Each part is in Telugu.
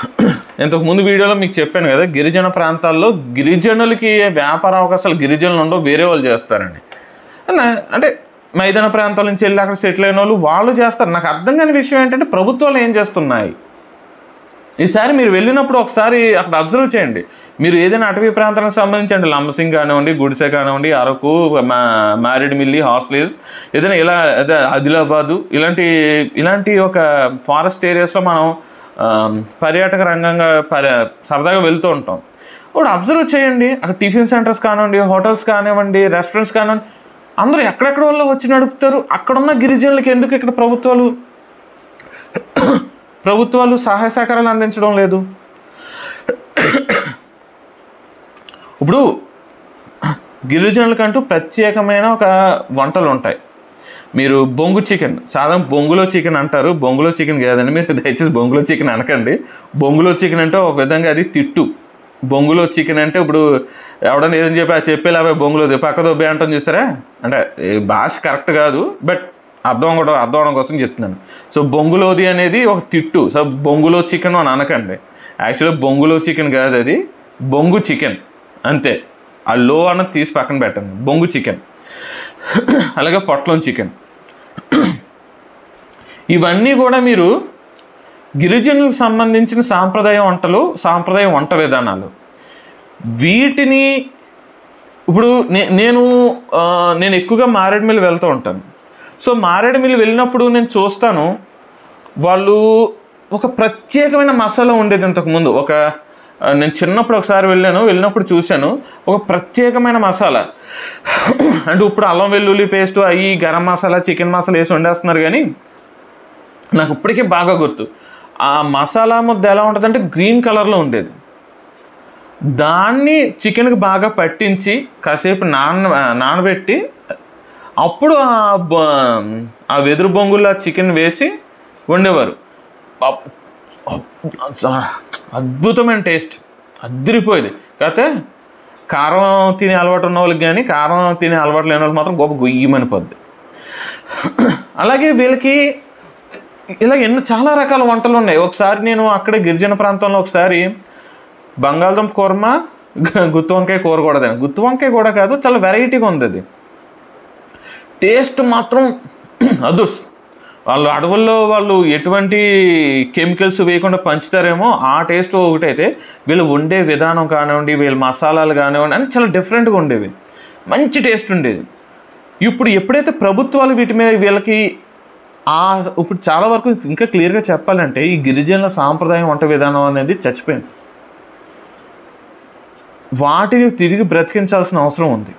ఇంతకు ముందు వీడియోలో మీకు చెప్పాను కదా గిరిజన ప్రాంతాల్లో గిరిజనులకి వ్యాపార అవకాశాలు గిరిజనులు ఉండవు వేరే వాళ్ళు చేస్తారండి నా- అంటే మైదాన ప్రాంతాల నుంచి వెళ్ళి అక్కడ సెటిల్ అయిన వాళ్ళు వాళ్ళు చేస్తారు నాకు అర్థం కాని విషయం ఏంటంటే ప్రభుత్వాలు ఏం చేస్తున్నాయి ఈసారి మీరు వెళ్ళినప్పుడు ఒకసారి అక్కడ అబ్జర్వ్ చేయండి మీరు ఏదైనా అటవీ ప్రాంతానికి సంబంధించి లంబసింగ్ కానివ్వండి గుడిసె కానివ్వండి అరకు మా మారేడుమిల్లి హాస్టల్స్ ఏదైనా ఇలా అదే ఆదిలాబాదు ఇలాంటి ఇలాంటి ఒక ఫారెస్ట్ ఏరియాస్లో మనం ఆ, పర్యాటక రంగంగా పర్య సరదాగా వెళ్తూ ఉంటాం ఇప్పుడు అబ్జర్వ్ చేయండి అక్కడ టిఫిన్ సెంటర్స్ కానివ్వండి హోటల్స్ కానివ్వండి రెస్టారెంట్స్ కానివ్వండి అందరూ ఎక్కడెక్కడ వాళ్ళు వచ్చి నడుపుతారు అక్కడున్న గిరిజనులకి ఎందుకు ఇక్కడ ప్రభుత్వాలు ప్రభుత్వాలు సహాయ సహకారాలు అందించడం లేదు ఇప్పుడు గిరిజనులకంటూ ప్రత్యేకమైన ఒక వంటలు ఉంటాయి మీరు బొంగు చికెన్ సాధారణ బొంగులో చికెన్ అంటారు బొంగులో చికెన్ కాదండి మీరు దయచేసి బొంగులో చికెన్ అనకండి బొంగులో చికెన్ అంటే ఒక విధంగా అది తిట్టు బొంగులో చికెన్ అంటే ఇప్పుడు ఎవడన్నా ఏదని చెప్పి ఆ చెప్పేలా బొంగులో పక్క దొబ్బే అంటాం చూస్తారా అంటే ఈ భాష కరెక్ట్ కాదు బట్ అర్థం కూడా అర్థం అవడం కోసం చెప్తున్నాను సో బొంగులోది అనేది ఒక తిట్టు సో బొంగులో చికెన్ అని అనకండి యాక్చువల్గా బొంగులో చికెన్ కాదు అది బొంగు చికెన్ అంతే ఆ లో అన్నది తీసి పక్కన పెట్టండి బొంగు చికెన్ అలాగే పొట్లం చికెన్ ఇవన్నీ కూడా మీరు గిరిజనులకు సంబంధించిన సాంప్రదాయ వంటలు సాంప్రదాయ వంట విధానాలు వీటిని ఇప్పుడు నే నేను ఆ, నేను ఎక్కువగా మారేడుమిల్లి వెళ్తూ ఉంటాను సో మారేడుమిల్లి వెళ్ళినప్పుడు నేను చూస్తాను వాళ్ళు ఒక ప్రత్యేకమైన మసాలా ఉండేది ఇంతకుముందు ఒక ఆ, నేను చిన్నప్పుడు ఒకసారి వెళ్ళాను వెళ్ళినప్పుడు చూశాను ఒక ప్రత్యేకమైన మసాలా అంటే ఇప్పుడు అల్లం వెల్లుల్లి పేస్ట్ అవి గరం మసాలా చికెన్ మసాలా వేసి వండేస్తున్నారు కానీ నాకు ఇప్పటికీ బాగా గుర్తు ఆ మసాలా ముద్ద ఎలా ఉంటుందంటే గ్రీన్ కలర్లో ఉండేది దాన్ని చికెన్కి బాగా పట్టించి కాసేపు నాన నానబెట్టి అప్పుడు ఆ బ- ఆ వెదురు బొంగుల చికెన్ వేసి వండేవారు అప్- అద్భుతమైన టేస్ట్ అద్దరిపోయేది కాకపోతే కారం తినే అలవాటు ఉన్న వాళ్ళకి కానీ కారం తినే అలవాటు లేని వాళ్ళకి మాత్రం గొప్ప గొయ్యమని పోద్ది అలాగే వీళ్ళకి ఇలా ఎన్నో చాలా రకాల వంటలు ఉన్నాయి ఒకసారి నేను అక్కడే గిరిజన ప్రాంతంలో ఒకసారి బంగాళదుంప కూరమ గు- గుత్తి వంకాయ కూర కూడా తిన్నాను గుత్తి వంకాయ కూడా కాదు చాలా వెరైటీగా ఉంది అది టేస్ట్ మాత్రం అదుర్స్ వాళ్ళు అడవుల్లో వాళ్ళు ఎటువంటి కెమికల్స్ వేయకుండా పంచుతారేమో ఆ టేస్ట్ ఒకటైతే వీళ్ళు వండే విధానం కానివ్వండి వీళ్ళ మసాలాలు కానివ్వండి అని చాలా డిఫరెంట్గా ఉండేవి మంచి టేస్ట్ ఉండేది ఇప్పుడు ఎప్పుడైతే ప్రభుత్వాలు వీటి మీద వీళ్ళకి ఆ ఇప్పుడు చాలా వరకు ఇంకా క్లియర్గా చెప్పాలంటే ఈ గిరిజనుల సాంప్రదాయం వంట విధానం అనేది చచ్చిపోయింది వాటిని తిరిగి బ్రతికించాల్సిన అవసరం ఉంది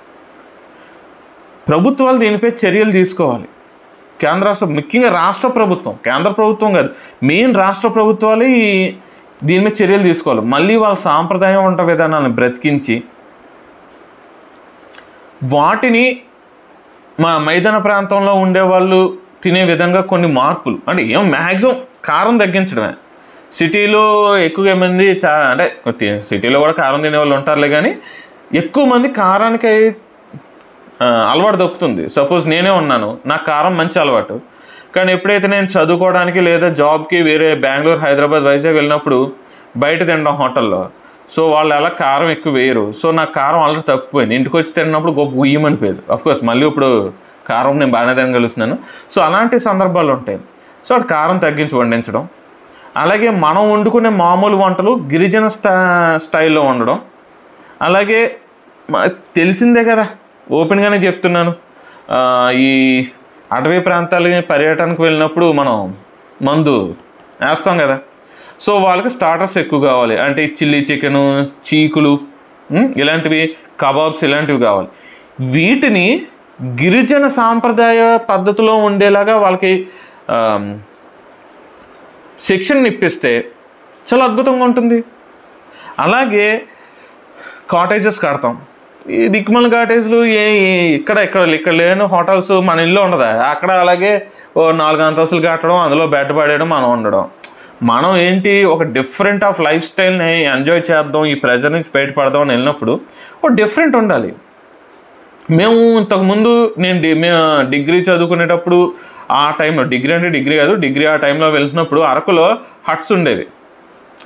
ప్రభుత్వాలు దీనిపై చర్యలు తీసుకోవాలి కేంద్ర రాష్ట్ర ముఖ్యంగా రాష్ట్ర ప్రభుత్వం కేంద్ర ప్రభుత్వం కాదు మెయిన్ రాష్ట్ర ప్రభుత్వాలు ఈ దీని మీద చర్యలు తీసుకోవాలి మళ్ళీ వాళ్ళ సాంప్రదాయం వంట విధానాలను బ్రతికించి వాటిని మా మైదాన ప్రాంతంలో ఉండే వాళ్ళు తినే విధంగా కొన్ని మార్పులు అంటే ఏం మ్యాక్సిమం కారం తగ్గించడమే సిటీలో ఎక్కువ మంది చా అంటే తి- సిటీలో కూడా కారం తినే వాళ్ళు ఉంటారులే కానీ ఎక్కువ మంది కారానికి ఆ, అలవాటు దొక్కుతుంది సపోజ్ నేనే ఉన్నాను నాకు కారం మంచి అలవాటు కానీ ఎప్పుడైతే నేను చదువుకోవడానికి లేదా జాబ్కి వేరే బెంగళూరు హైదరాబాద్ వైజాగ్ వెళ్ళినప్పుడు బయట తినడం హోటల్లో సో వాళ్ళు ఎలా కారం ఎక్కువ వేయరు సో నాకు కారం ఆల్రెడీ తప్పిపోయింది ఇంటికి వచ్చి తిన్నప్పుడు గొప్ప ఉయ్యమనిపోయేది కోర్స్ మళ్ళీ ఇప్పుడు కారం నేను బాగానే తినగలుగుతున్నాను సో అలాంటి సందర్భాలు ఉంటాయి సో అటు కారం తగ్గించి వండించడం అలాగే మనం వండుకునే మామూలు వంటలు గిరిజన స్టా స్టైల్లో వండడం అలాగే మ- తెలిసిందే కదా ఓపెన్గానే చెప్తున్నాను ఆ, ఈ అటవీ ప్రాంతాలకి పర్యటనకు వెళ్ళినప్పుడు మనం మందు వేస్తాం కదా సో వాళ్ళకి స్టార్టర్స్ ఎక్కువ కావాలి అంటే చిల్లీ చికెను చీకులు ఉమ్, ఇలాంటివి కబాబ్స్ ఇలాంటివి కావాలి వీటిని గిరిజన సాంప్రదాయ పద్ధతిలో ఉండేలాగా వాళ్ళకి ఆమ్, శిక్షణ ఇప్పిస్తే చాలా అద్భుతంగా ఉంటుంది అలాగే కాటేజెస్ కడతాం ఈ దిక్కుమల కాటేజ్లు ఏ ఏ- ఇక్కడ ఇక్కడ ఇక్కడ లేని హోటల్స్ మన ఇల్లు ఉండదా అక్కడ అలాగే ఓ నాలుగు అంతస్తులు కట్టడం అందులో బెడ్ పడేయడం మనం ఉండడం మనం ఏంటి ఒక డిఫరెంట్ ఆఫ్ లైఫ్ స్టైల్ని ఎంజాయ్ చేద్దాం ఈ ప్రెజర్ నుంచి బయటపడదాం అని వెళ్ళినప్పుడు ఒక డిఫరెంట్ ఉండాలి మేము ఇంతకుముందు నేను డి మేము డిగ్రీ ఆ టైంలో డిగ్రీ అంటే డిగ్రీ కాదు డిగ్రీ ఆ టైంలో వెళ్తున్నప్పుడు అరకులో హట్స్ ఉండేవి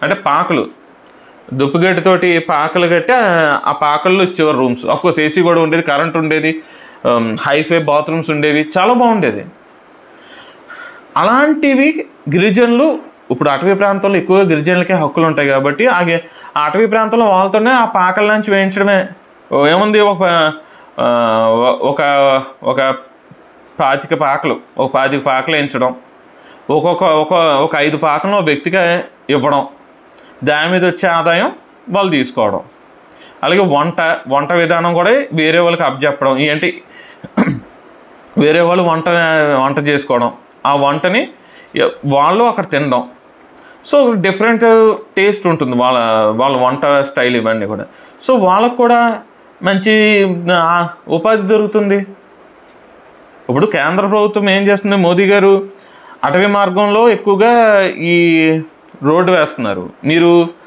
అంటే పాకలు దుప్పుగడ్డితోటి పాకలు కట్టి ఆ- ఆ పాకల్లో ఇచ్చేవారు రూమ్స్ కోర్స్ ఏసీ కూడా ఉండేది కరెంట్ ఉండేది హైఫై బాత్రూమ్స్ ఉండేవి చాలా బాగుండేది అలాంటివి గిరిజనులు ఇప్పుడు అటవీ ప్రాంతంలో ఎక్కువగా గిరిజనులకే హక్కులు ఉంటాయి కాబట్టి ఆ గి- ఆ అటవీ ప్రాంతంలో వాళ్ళతోనే ఆ పాకల నుంచి వేయించడమే ఓ ఏముంది ఒక ఆ, ఒక ఒక పాతిక పాకలు ఒక పాతిక పాకలు వేయించడం ఒక్కొక్క ఒక ఒక ఐదు పాకలను ఒక వ్యక్తికి ఇవ్వడం దాని మీద వచ్చే ఆదాయం వాళ్ళు తీసుకోవడం అలాగే వంట వంట విధానం కూడా వేరే వాళ్ళకి అప్పచెప్పడం ఏంటి వేరే వాళ్ళు వంట వంట చేసుకోవడం ఆ వంటని ఎ- వాళ్ళు అక్కడ తినడం సో డిఫరెంట్ టేస్ట్ ఉంటుంది వాళ్ళ వాళ్ళ వంట స్టైల్ ఇవన్నీ కూడా సో వాళ్ళకు కూడా మంచి ఆ, ఉపాధి దొరుకుతుంది ఇప్పుడు కేంద్ర ప్రభుత్వం ఏం చేస్తుంది మోదీ గారు అటవీ మార్గంలో ఎక్కువగా ఈ రోడ్డు వేస్తున్నారు మీరు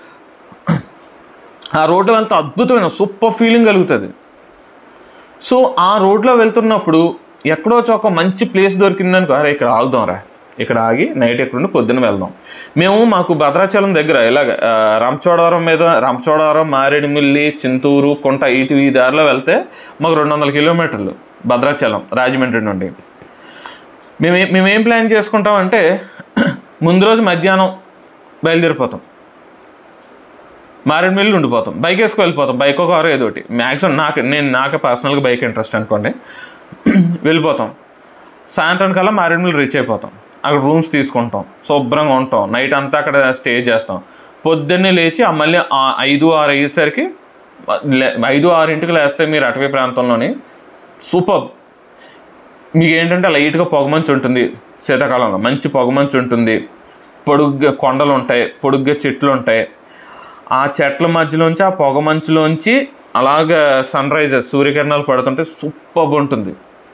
ఆ రోడ్లో వెళ్తే అద్భుతమైన సూపర్ ఫీలింగ్ కలుగుతుంది సో ఆ రోడ్లో వెళ్తున్నప్పుడు ఎక్కడో ఒక మంచి ప్లేస్ దొరికిందనుకో అరే ఇక్కడ ఆగుదాం రా ఇక్కడ ఆగి నైట్ ఎక్కడుండి పొద్దున్న వెళ్దాం మేము మాకు భద్రాచలం దగ్గర ఇలాగ ఆ, రంపచోడవరం మీద రంపచోడవరం మారేడుమిల్లి చింతూరు కొంట ఇటు ఈ దారిలో వెళ్తే మాకు రెండు వందల కిలోమీటర్లు భద్రాచలం రాజమండ్రి నుండి మేము మేమేం ప్లాన్ చేసుకుంటామంటే ముందు రోజు మధ్యాహ్నం బయలుదేరిపోతాం మారేడుమిల్లి ఉండిపోతాం బైక్ వేసుకు వెళ్ళిపోతాం బైక్ ఒక కారు ఏదో ఒకటి మ్యాక్సిమం నాకు నేను నాకు పర్సనల్గా బైక్ ఇంట్రెస్ట్ అనుకోండి వెళ్ళిపోతాం సాయంత్రం కల్లా మారేడుమిల్లి రీచ్ అయిపోతాం అక్కడ రూమ్స్ తీసుకుంటాం శుభ్రంగా ఉంటాం నైట్ అంతా అక్కడ స్టే చేస్తాం పొద్దున్నే లేచి ఆ మళ్ళీ ఆ ఐదు ఆరు అయ్యేసరికి లే- ఐదు ఆరింటికి లేస్తే మీరు అటవీ ప్రాంతంలోని సూపర్ మీకు ఏంటంటే లైట్గా పొగమంచు ఉంటుంది శీతాకాలంలో మంచి పొగమంచు ఉంటుంది పొడుగ్గా కొండలు ఉంటాయి పొడుగ్గా చెట్లు ఉంటాయి ఆ చెట్ల మధ్యలోంచి ఆ పొగ మంచులోంచి అలాగ సన్ రైజెస్ సూర్యకిరణాలు పడుతుంటే సూపర్ ఉంటుంది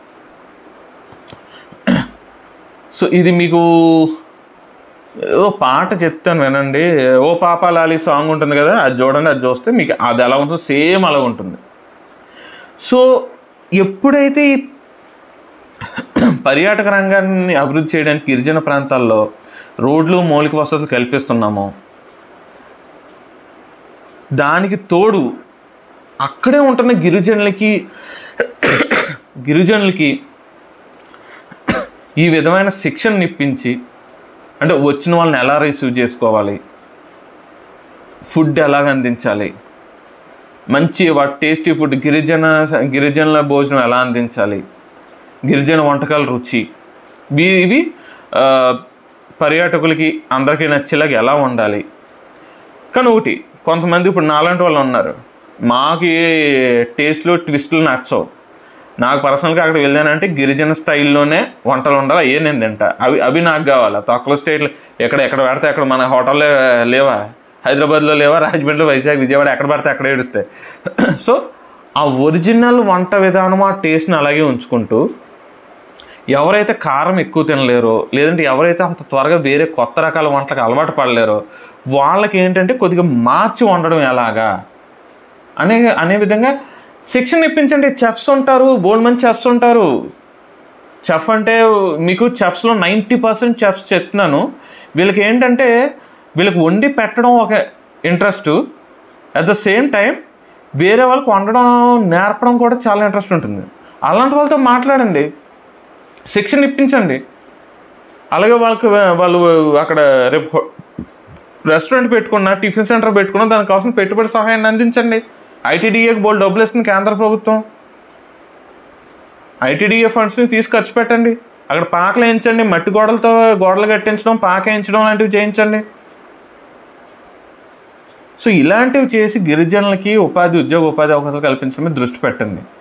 సో ఇది మీకు ఏదో పాట చెప్తాను వినండి ఓ పాప లాలి సాంగ్ ఉంటుంది కదా అది చూడండి అది చూస్తే మీకు అది ఎలా ఉంటుందో సేమ్ అలా ఉంటుంది సో ఎప్పుడైతే ఈ పర్యాటక రంగాన్ని అభివృద్ధి చేయడానికి గిరిజన ప్రాంతాల్లో రోడ్లు మౌలిక వసతులు కల్పిస్తున్నామో దానికి తోడు అక్కడే ఉంటున్న గిరిజనులకి గిరిజనులకి ఈ విధమైన శిక్షణ ఇప్పించి అంటే వచ్చిన వాళ్ళని ఎలా రిసీవ్ చేసుకోవాలి ఫుడ్ ఎలాగ అందించాలి మంచి వాటి టేస్టీ ఫుడ్ గిరిజన గిరిజనుల భోజనం ఎలా అందించాలి గిరిజన వంటకాల రుచి ఇవి ఇవి ఆ, పర్యాటకులకి అందరికీ నచ్చేలాగా ఎలా ఉండాలి కానీ ఒకటి కొంతమంది ఇప్పుడు నాలాంటి వాళ్ళు ఉన్నారు మాకు ఏ టేస్ట్లో ట్విస్టులు నచ్చవు నాకు పర్సనల్గా అక్కడ వెళ్ళానంటే గిరిజన స్టైల్లోనే వంటలు ఉండాలి అయ్యే నేను తింటా అవి అవి నాకు కావాలి తక్కువ స్టేట్లు ఎక్కడ ఎక్కడ పెడితే అక్కడ మన హోటల్లో లేవా హైదరాబాద్లో లేవా రాజమండ్రిలో వైజాగ్ విజయవాడ ఎక్కడ పడితే అక్కడ ఏడుస్తాయి సో ఆ ఒరిజినల్ వంట విధానం ఆ టేస్ట్ని అలాగే ఉంచుకుంటూ ఎవరైతే కారం ఎక్కువ తినలేరో లేదంటే ఎవరైతే అంత త్వరగా వేరే కొత్త రకాల వంటలకు అలవాటు పడలేరో వాళ్ళకి ఏంటంటే కొద్దిగా మార్చి వండడం ఎలాగా అనే అనే విధంగా శిక్షణ ఇప్పించండి చెఫ్స్ ఉంటారు బోల్డ్ మంది చెఫ్స్ ఉంటారు చెఫ్ అంటే మీకు చెఫ్స్లో నైంటీ పర్సెంట్ చెఫ్స్ చెప్తున్నాను వీళ్ళకి ఏంటంటే వీళ్ళకి వండి పెట్టడం ఒక interest at the same time వేరే వాళ్ళకి వండడం నేర్పడం కూడా చాలా ఇంట్రెస్ట్ ఉంటుంది అలాంటి వాళ్ళతో మాట్లాడండి శిక్షణ ఇప్పించండి అలాగే వాళ్ళకి వాళ్ళు అక్కడ రేపు హో- రెస్టారెంట్ పెట్టుకున్నా టిఫిన్ సెంటర్ పెట్టుకున్నా దానికి కావాల్సిన పెట్టుబడి సహాయాన్ని అందించండి ఐటీడీఏకి బోల్ డబ్బులు ఇస్తుంది కేంద్ర ప్రభుత్వం ఐటీడీఏ ఫండ్స్ని తీసి ఖర్చు పెట్టండి అక్కడ పాకలు వేయించండి మట్టి గోడలతో గోడలు కట్టించడం పాక వేయించడం లాంటివి చేయించండి సో ఇలాంటివి చేసి గిరిజనులకి ఉపాధి ఉద్యోగ ఉపాధి అవకాశాలు కల్పించడం మీద దృష్టి పెట్టండి